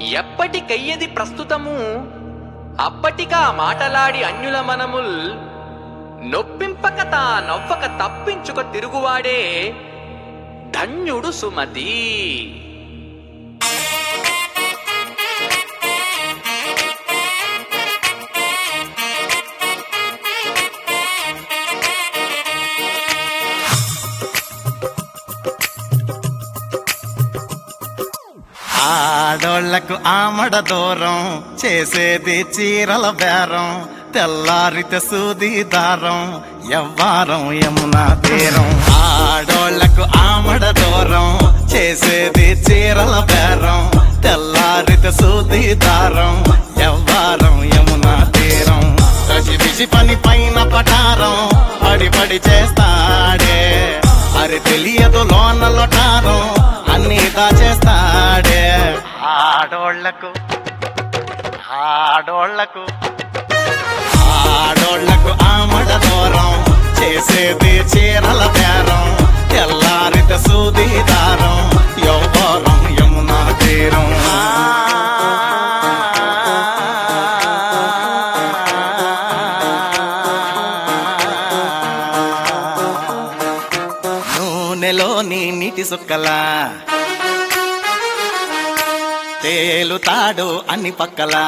ఎప్పటికయ్యది ప్రస్తుతము అప్పటికా మాటలాడి అన్యుల మనముల్ నొప్పింపక తా నవ్వక తప్పించుక తిరుగువాడే ధన్యుడు సుమతి ఆడోళ్లకు ఆమడ దూరం చేసేది చీరల బేరం తెల్లారితే సూది దారం ఎవ్వారం యమునా తీరం ఆడోళ్లకు ఆమడ దూరం చేసేది చీరల బేరం తెల్లారితే సూది దారం ఎవ్వారం యమునా తీరం కసిపిసి పని పైన పటారం పడి పడి చేస్తాడే అరే తెలియదు లోన లొటారం అన్ని దాచేస్తాడే ఆడోళ్లకు ఆడోళ్లకు ఆడోళ్లకు ఆమడ దూరం చేసేది చీరల బేరం తెల్లారిత సూది దారం యౌవరం యమునా తీరం నూనెలోని నీటి సుక్కలా తేలుతాడు అన్ని పక్కలా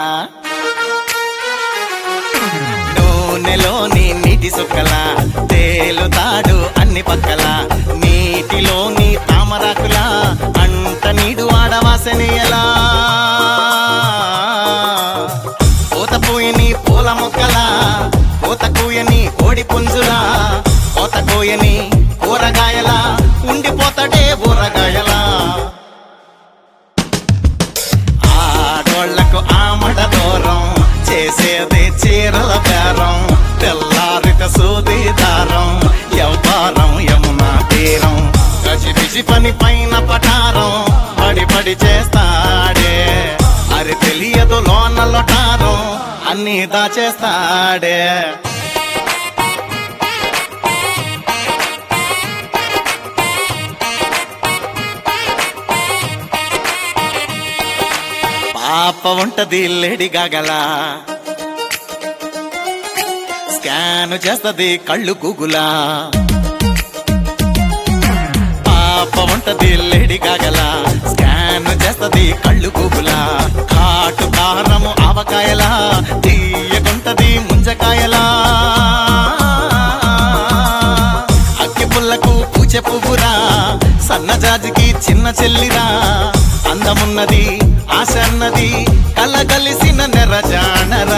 నూనెలోని నీటి సుక్కల తేలుతాడు అన్ని పక్కల నీటిలోని తామరాకుల అంట నీడు ఆడవాసని ఎలా పూత పూయని పూల మొక్కల పూత కూయని కోడి పుంజులా కోత కోయని కూరగాయల ఉండిపోతాడే ఊరగాయలా ఆడోళ్లకు ఆమడ దూరం చేసేది చీరల బేరం తెల్లారిత సూది దారం యవ్వారం యమునా తీరం గజిబిజి పని పైన పటారం పడి పడి చేస్తాడే అరి తెలియదు లోన లొటారం అన్ని దాచేస్తాడే పాప ఉంటది లేడి గగల స్కాన్ చేస్తది కళ్ళు గుగులా పాప ఉంటది లేడి గగల స్కాన్ చేస్తది కళ్ళు గుగులా కాటు కారము ఆవకాయలా తీయకుంటది ముంజకాయలా అక్కి పుల్లకు పూచె పువ్వురా సన్నజాజికి చిన్న చెల్లిరా అందమున్నది ఆశ అన్నది కల కలిసిన నెరజానరా